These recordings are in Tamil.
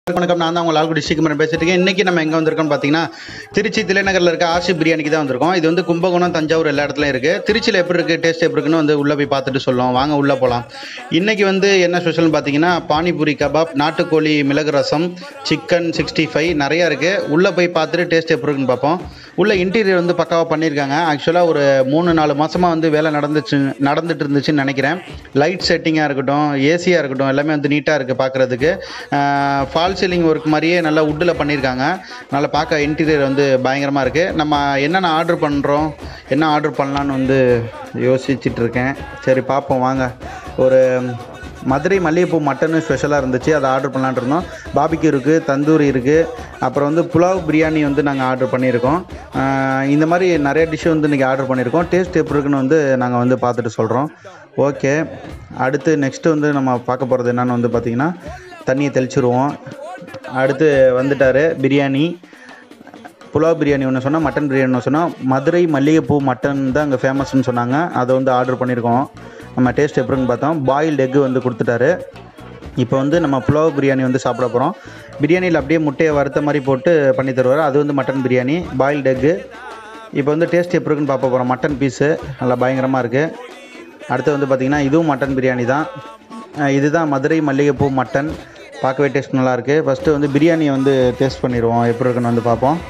வணக்கம் நான் தான் உங்கள் லால்குடி ஸ்ரீகுமரன் பேசிட்டு இருக்கேன் இன்றைக்கி நம்ம எங்கே வந்திருக்கோம்னு பார்த்தீங்கன்னா திருச்சி திலைநகரில் இருக்க ஆசி பிரியாணிக்கு தான் வந்திருக்கோம் இது வந்து கும்பகோணம் தஞ்சாவூர் எல்லா இடத்துலையும் இருக்குது திருச்சியில் எப்படி இருக்குது டேஸ்ட் எப்படி இருக்குன்னு வந்து உள்ளே போய் பார்த்துட்டு சொல்லுவோம் வாங்க உள்ளே போகலாம் இன்றைக்கி வந்து என்ன ஸ்பெஷல்னு பார்த்தீங்கன்னா பானிபூரி கபாப் நாட்டுக்கோழி மிளகு ரசம் சிக்கன் சிக்ஸ்டி ஃபைவ் நிறையா இருக்குது உள்ளே போய் பார்த்துட்டு டேஸ்ட் எப்படி இருக்குன்னு பார்ப்போம் உள்ள இன்டீரியர் வந்து பக்காவாக பண்ணியிருக்காங்க ஆக்சுவலாக ஒரு மூணு நாலு மாதமாக வந்து வேலை நடந்துச்சு நடந்துட்டு இருந்துச்சுன்னு நினைக்கிறேன் லைட் செட்டிங்காக இருக்கட்டும் ஏசியாக இருக்கட்டும் எல்லாமே வந்து நீட்டாக இருக்குது பார்க்குறதுக்கு ஃபால் சீலிங் ஒர்க் மாதிரியே நல்லா உட்டில் பண்ணியிருக்காங்க நல்லா பார்க்க இன்டீரியர் வந்து பயங்கரமாக இருக்குது நம்ம என்னென்ன ஆர்டர் பண்ணுறோம் என்ன ஆர்டர் பண்ணலான்னு வந்து யோசிச்சுட்டு இருக்கேன் சரி பார்ப்போம் வாங்க ஒரு மதுரை மல்லிகைப்பூ மட்டனு ஸ்பெஷலாக இருந்துச்சு அதை ஆர்டர் பண்ணலான்னு இருந்தோம் பாபிக்கு இருக்குது தந்தூரி இருக்குது அப்புறம் வந்து புலாவ் பிரியாணி வந்து நாங்கள் ஆர்டர் பண்ணியிருக்கோம் ஆஹ் இந்த மாதிரி நிறைய டிஷ் வந்து இன்றைக்கி ஆர்டர் பண்ணியிருக்கோம் டேஸ்ட் எப்படி இருக்குன்னு வந்து நாங்கள் வந்து பார்த்துட்டு சொல்கிறோம் ஓகே அடுத்து நெக்ஸ்ட்டு வந்து நம்ம பார்க்க போகிறது என்னென்னு வந்து பார்த்திங்கன்னா தண்ணியை தெளிச்சிருவோம் அடுத்து வந்துட்டார் பிரியாணி புலாவ் பிரியாணி ஒன்று சொன்னால் மட்டன் பிரியாணி ஒன்று சொன்னால் மதுரை மல்லிகைப்பூ மட்டன் தான் அங்கே ஃபேமஸ்னு சொன்னாங்க அதை வந்து ஆர்டர் பண்ணியிருக்கோம் நம்ம டேஸ்ட் எப்படின்னு பார்த்தோம் பாயில்டு எக்கு வந்து கொடுத்துட்டாரு இப்போ வந்து நம்ம புலாவ் பிரியாணி வந்து சாப்பிட போகிறோம் பிரியாணியில் அப்படியே முட்டையை வறுத்த மாதிரி போட்டு பண்ணி தருவார் அது வந்து மட்டன் பிரியாணி பாயில்டு எக்கு இப்போ வந்து டேஸ்ட் எப்படி இருக்குன்னு பார்க்க போகிறோம் மட்டன் பீஸு நல்லா பயங்கரமாக இருக்குது அடுத்து வந்து பார்த்திங்கன்னா இதுவும் மட்டன் பிரியாணி தான் அஹ் இதுதான் மதுரை மல்லிகைப்பூ மட்டன் பார்க்கவே டேஸ்ட் நல்லாயிருக்கு ஃபஸ்ட்டு வந்து பிரியாணியை வந்து டேஸ்ட் பண்ணிடுவோம் எப்படி இருக்குன்னு வந்து பார்ப்போம்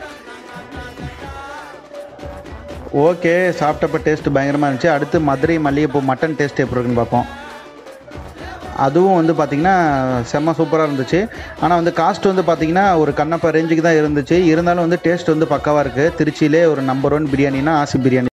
ஓகே சாப்பிட்டப்ப டேஸ்ட் பயங்கரமாக இருந்துச்சு அடுத்து மதுரை மல்லிகைப்பூ மட்டன் டேஸ்ட் எப்படி இருக்குன்னு பார்ப்போம் அதுவும் வந்து பார்த்திங்கன்னா செம்ம சூப்பராக இருந்துச்சு ஆனால் வந்து காஸ்ட் வந்து பார்த்திங்கன்னா ஒரு கண்ணப்ப ரேஞ்சுக்கு தான் இருந்துச்சு இருந்தாலும் வந்து டேஸ்ட் வந்து பக்காவாக இருக்குது திருச்சியிலே ஒரு நம்பர் ஒன் பிரியாணினா ஆசி பிரியாணி